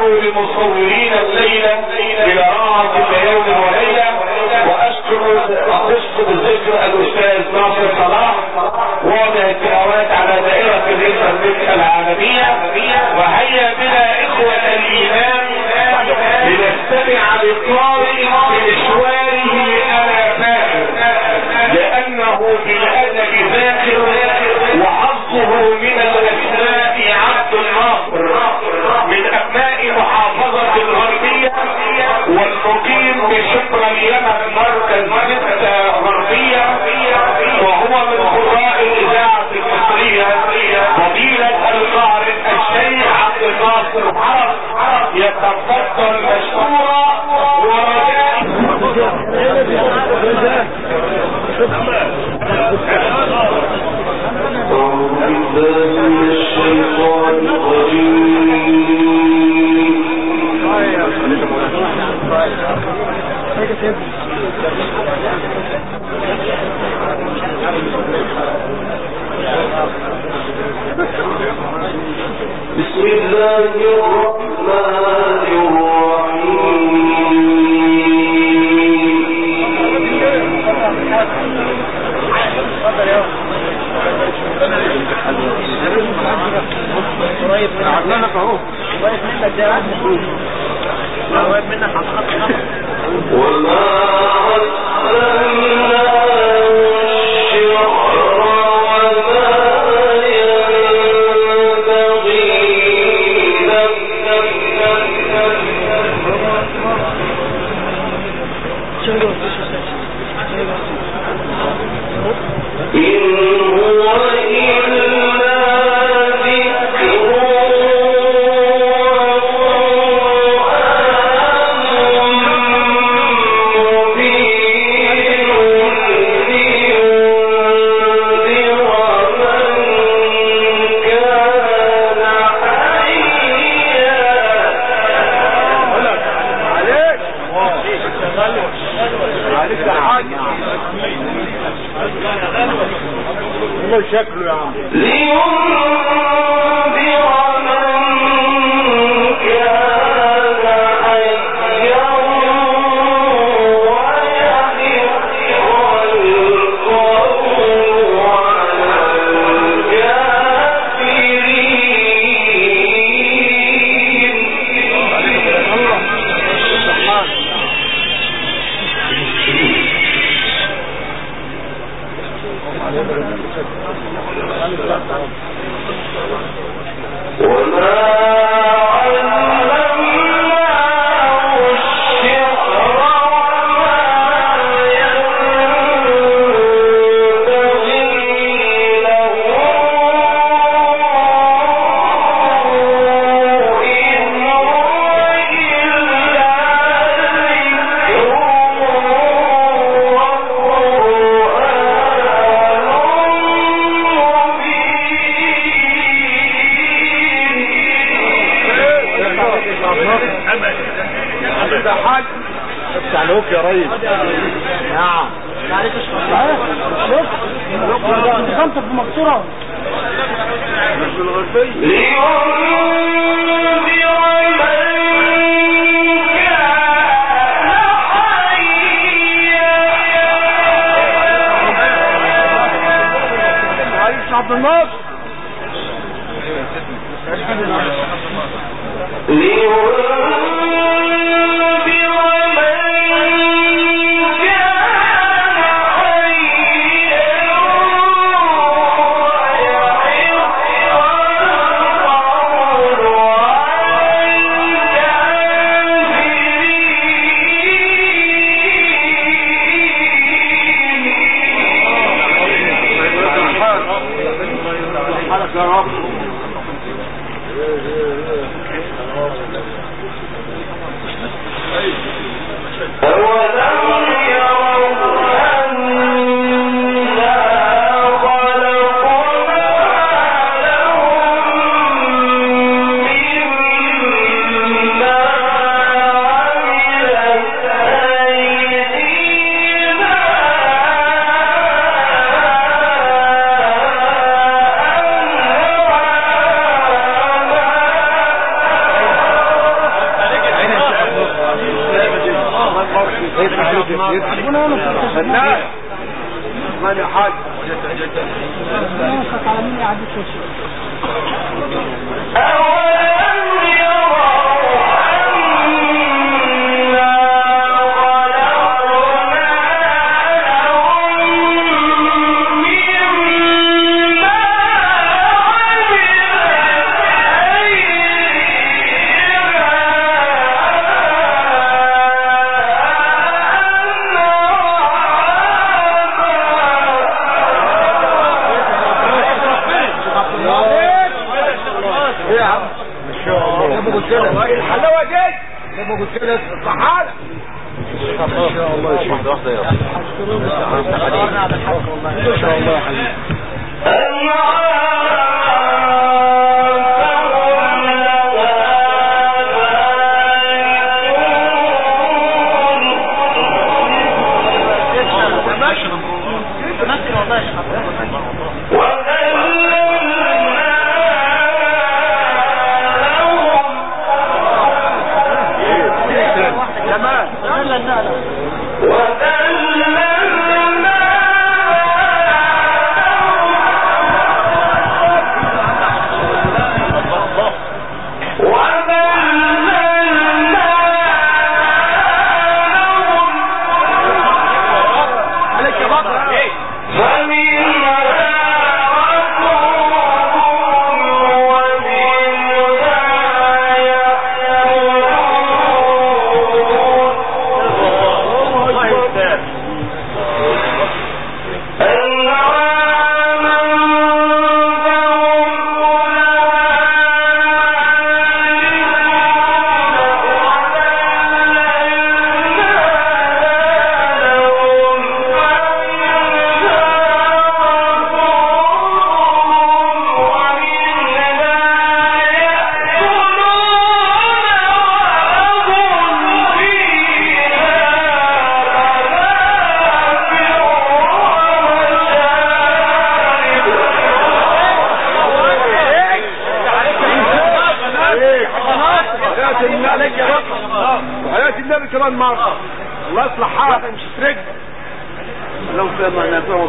لمصورين الليلة إلى راعة الليالي وليلة وأشكر أخص بالذكر الأستاذ ناصر صلاح واضع التلاوات على دائرة الإنترنت العالمية وهيا بنا إخوة الإيمان لنستمع للقارئ بمشواره أنا فاهم لأنه بالأدب ذاكر وحظه من الأسماء عبد الناصر من أبناء محافظة الغربية والمقيم بشبرا اليمن مركز ستة غربية وهو من قراء الإذاعة المصرية فضيلة القارئ الشيخ عبد الناصر حرب يتفضل مشكورا ورجاء أعوذ بالله من الشيطان الرجيم بسم الله الرحمن الرحيم قريب منك اهو قريب منك ده قريب منك هتحط وما أرسلنا الشعر وما ينبغي إن هو إلا ذكر والله شكله يا عم لينذر من كان حيا ويحق القول على الكافرين وما علمناه الشعر وما ينبغي له إن هو إلا ذكر وقرآن مبين ده حاج بتاع الهوك يا ريس نعم معلش شوف خمسة في مقصورة مش بالغربية لينذر من كان حيا معلش عبد الناصر لينذر من كان حيا ويحق القول على الكافرين حالك يا رب أولم يروا أنا خلقنا لهم مما عملت أيدينا أنعاما ربنا ينصر فنان من يا حاج ربنا ينصر على مين يعدي الكشف أولم يروا أنا خلقنا لهم مما ايه يا عم ان شاء الله زي ما قلت لك الحلاوه دي زي ما قلت لك الصحالة ان شاء الله يا شيخ واحده يا ان شاء الله يا حبيبي تمام عليك يا بطل ايه الله يستاهل حياة النبي وحياة النبي كمان مرة الله يصلح حالك مش ترد لو سمع نفسه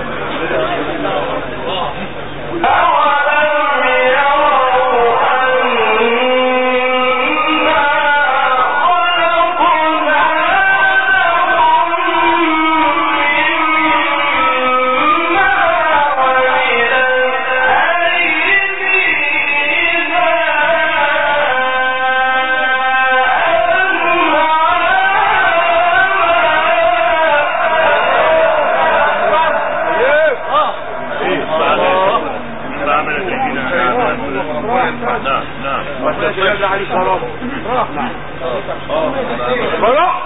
أولم يروا أنا خلقنا لهم مما عملت نعم نعم والسلام عليه الصلاة براح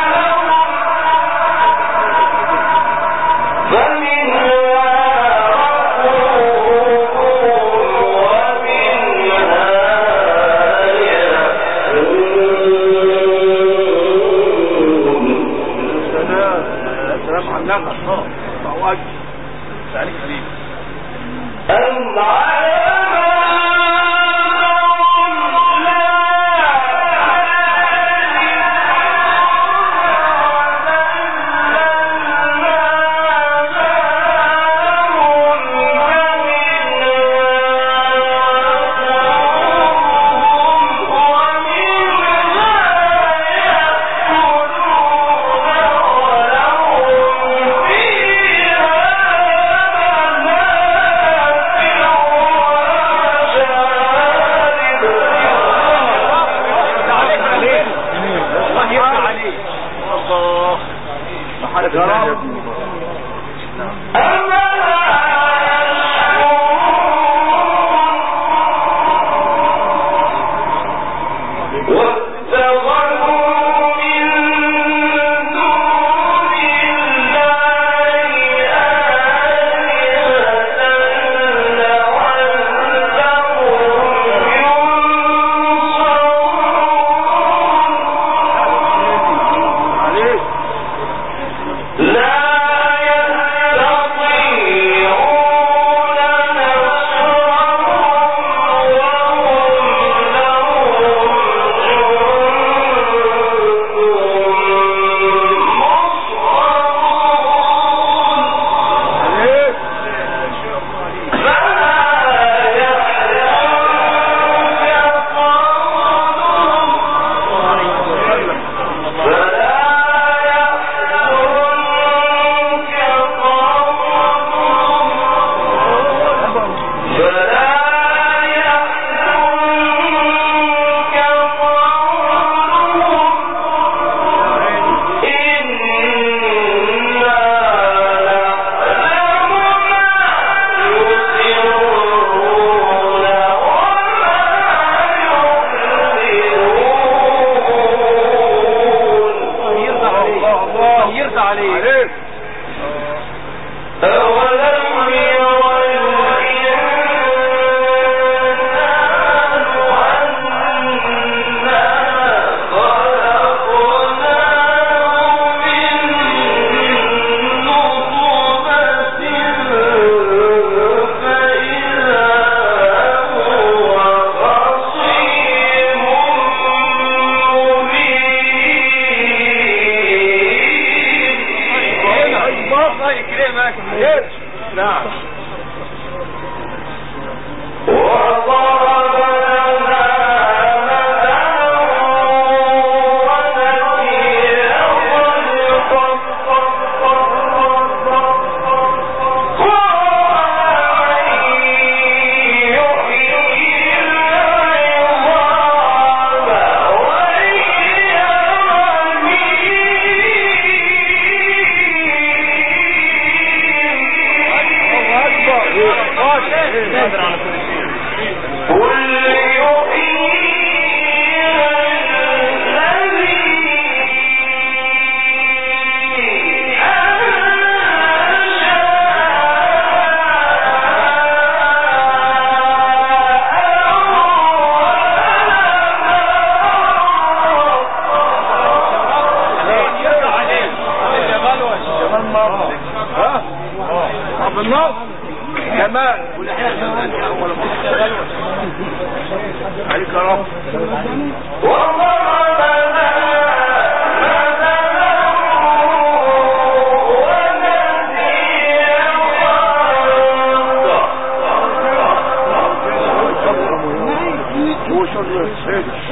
فمنها شيخ نعم الله اكبر قادر على كل شيء جمال مرة ها عبد الناصر جمال عليك يا رب هو شغل هيك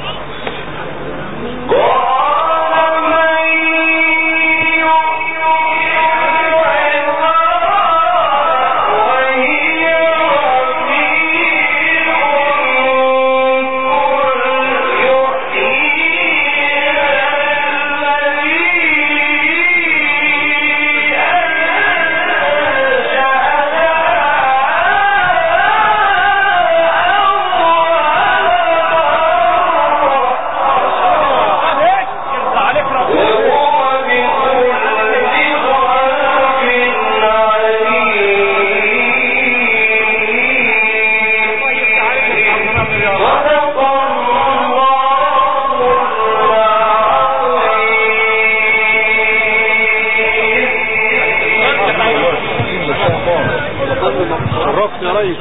شرفت يا ريس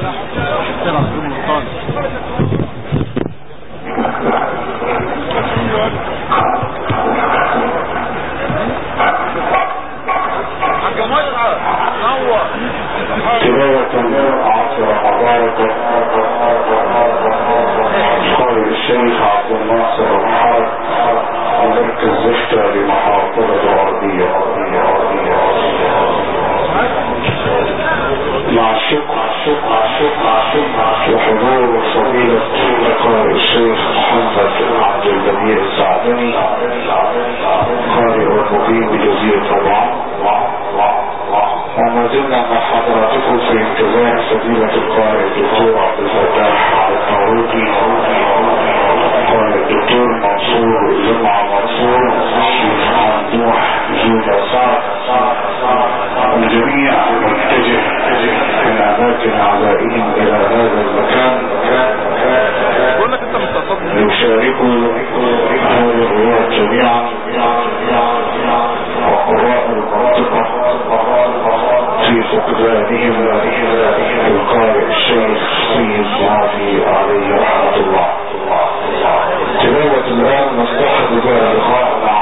تلاوة عطر مباركة قال الشيخ عبد الناصر الحرب ومركز زفتة لمحافظة الغربية مع الشكر مع الشكر مع الشكر وحضور فضيلة قارئ الشيخ محمد عبد البديع السعدني قارئ المقيم بجزيرة الرعب وما زلنا مع حضراتكم في انتظار فضيلة القارئ الدكتور عبد الفتاح الطاروقي قال الدكتور منصور جمعة منصور الشيخ ممدوح جودة صعب الجميع متجه من أماكن أعدائهم إلى هذا المكان بقول لك انت متصدق ليشاركوا هذه الرواة جميعا وقراء المنطقة في فقدانهم